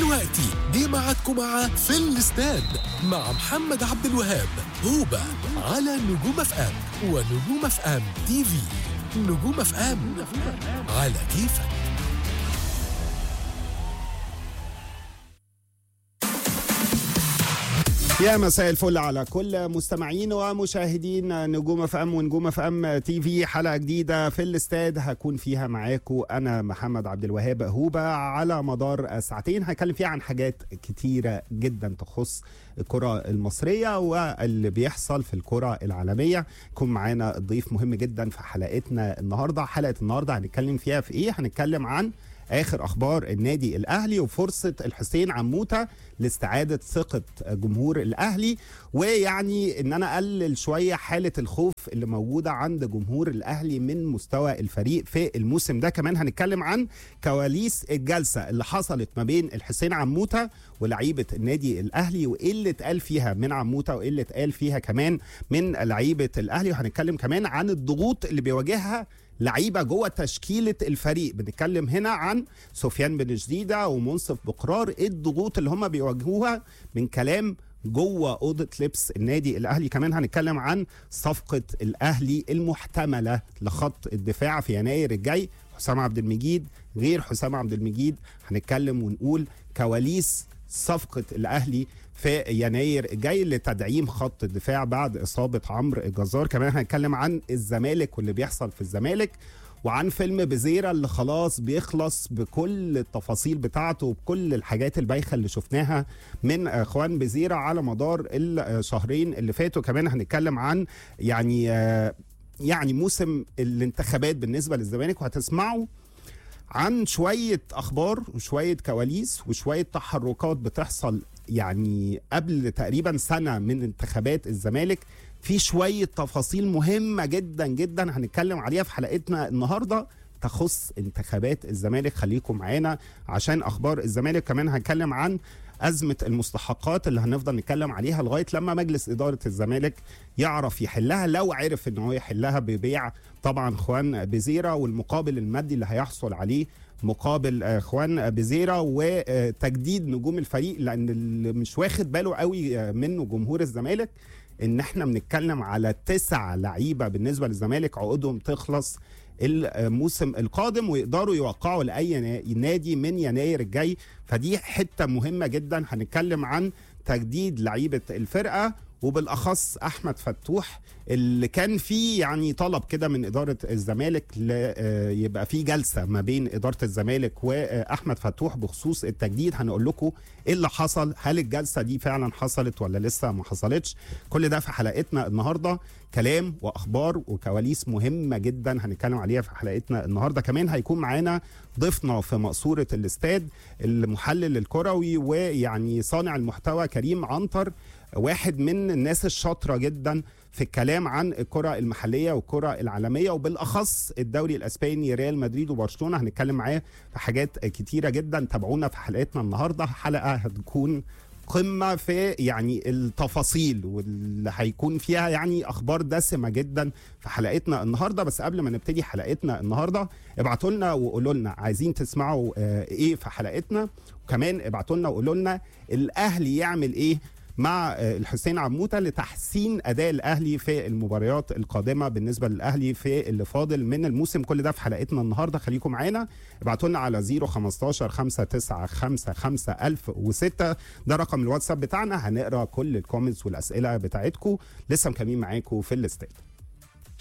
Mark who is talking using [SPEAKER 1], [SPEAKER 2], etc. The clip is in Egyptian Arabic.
[SPEAKER 1] ودلوقتي جه ميعادكم مع في الاستاد مع محمد عبد الوهاب هوبا على نجوم اف ام ونجوم اف ام تي في نجوم اف ام على كيفك
[SPEAKER 2] يا مساء الفل على كل مستمعين ومشاهدين نجوم اف ام ونجوم اف ام تي في حلقه جديده في الاستاد هكون فيها معاكم انا محمد عبد الوهاب هوبا على مدار ساعتين هنتكلم فيها عن حاجات كتيره جدا تخص الكره المصريه واللي بيحصل في الكره العالميه يكون معانا ضيف مهم جدا في حلقتنا النهارده حلقه النهارده هنتكلم فيها في ايه هنتكلم عن اخر اخبار النادي الاهلي وفرصه الحسين عموته لاستعاده ثقه جمهور الاهلي ويعني ان انا اقلل شويه حاله الخوف اللي موجوده عند جمهور الاهلي من مستوى الفريق في الموسم ده كمان هنتكلم عن كواليس الجلسه اللي حصلت ما بين الحسين عموته ولعيبه النادي الاهلي وايه اللي اتقال فيها من عموته وايه اللي اتقال فيها كمان من لعيبه الاهلي وهنتكلم كمان عن الضغوط اللي بيواجهها لعيبه جوه تشكيله الفريق بنتكلم هنا عن سفيان بن جديده ومنصف بقرار ايه الضغوط اللي هم بيواجهوها من كلام جوه اوضه لبس النادي الاهلي كمان هنتكلم عن صفقه الاهلي المحتمله لخط الدفاع في يناير الجاي حسام عبد المجيد غير حسام عبد المجيد هنتكلم ونقول كواليس صفقه الاهلي في يناير الجاي لتدعيم خط الدفاع بعد اصابه عمرو الجزار كمان هنتكلم عن الزمالك واللي بيحصل في الزمالك وعن فيلم بزيرة اللي خلاص بيخلص بكل التفاصيل بتاعته وبكل الحاجات البايخة اللي شفناها من اخوان بزيرة على مدار الشهرين اللي فاتوا كمان هنتكلم عن يعني يعني موسم الانتخابات بالنسبة للزمالك وهتسمعوا عن شوية أخبار وشوية كواليس وشوية تحركات بتحصل يعني قبل تقريبا سنة من انتخابات الزمالك في شوية تفاصيل مهمة جدا جدا هنتكلم عليها في حلقتنا النهاردة تخص انتخابات الزمالك خليكم معانا عشان أخبار الزمالك كمان هنتكلم عن أزمة المستحقات اللي هنفضل نتكلم عليها لغاية لما مجلس إدارة الزمالك يعرف يحلها لو عرف إن هو يحلها ببيع طبعا خوان بزيرة والمقابل المادي اللي هيحصل عليه مقابل اخوان بزيره وتجديد نجوم الفريق لان اللي مش واخد باله قوي منه جمهور الزمالك ان احنا بنتكلم على تسع لعيبه بالنسبه للزمالك عقودهم تخلص الموسم القادم ويقدروا يوقعوا لاي نادي من يناير الجاي فدي حته مهمه جدا هنتكلم عن تجديد لعيبه الفرقه وبالاخص احمد فتوح اللي كان في يعني طلب كده من اداره الزمالك يبقى في جلسه ما بين اداره الزمالك واحمد فتوح بخصوص التجديد هنقول لكم ايه اللي حصل هل الجلسه دي فعلا حصلت ولا لسه ما حصلتش كل ده في حلقتنا النهارده كلام واخبار وكواليس مهمه جدا هنتكلم عليها في حلقتنا النهارده كمان هيكون معانا ضيفنا في مقصوره الاستاد المحلل الكروي ويعني صانع المحتوى كريم عنتر واحد من الناس الشاطره جدا في الكلام عن الكره المحليه والكره العالميه وبالاخص الدوري الاسباني ريال مدريد وبرشلونه هنتكلم معاه في حاجات كتيره جدا تابعونا في حلقتنا النهارده حلقه هتكون قمه في يعني التفاصيل واللي هيكون فيها يعني اخبار دسمه جدا في حلقتنا النهارده بس قبل ما نبتدي حلقتنا النهارده ابعتوا لنا وقولوا لنا عايزين تسمعوا ايه في حلقتنا وكمان ابعتوا لنا وقولوا لنا الاهلي يعمل ايه مع الحسين عموته لتحسين اداء الاهلي في المباريات القادمه بالنسبه للاهلي في اللي فاضل من الموسم كل ده في حلقتنا النهارده خليكم معانا ابعتوا لنا على 015 5955 1006 ده رقم الواتساب بتاعنا هنقرا كل الكومنتس والاسئله بتاعتكم لسه مكملين معاكم في الاستاد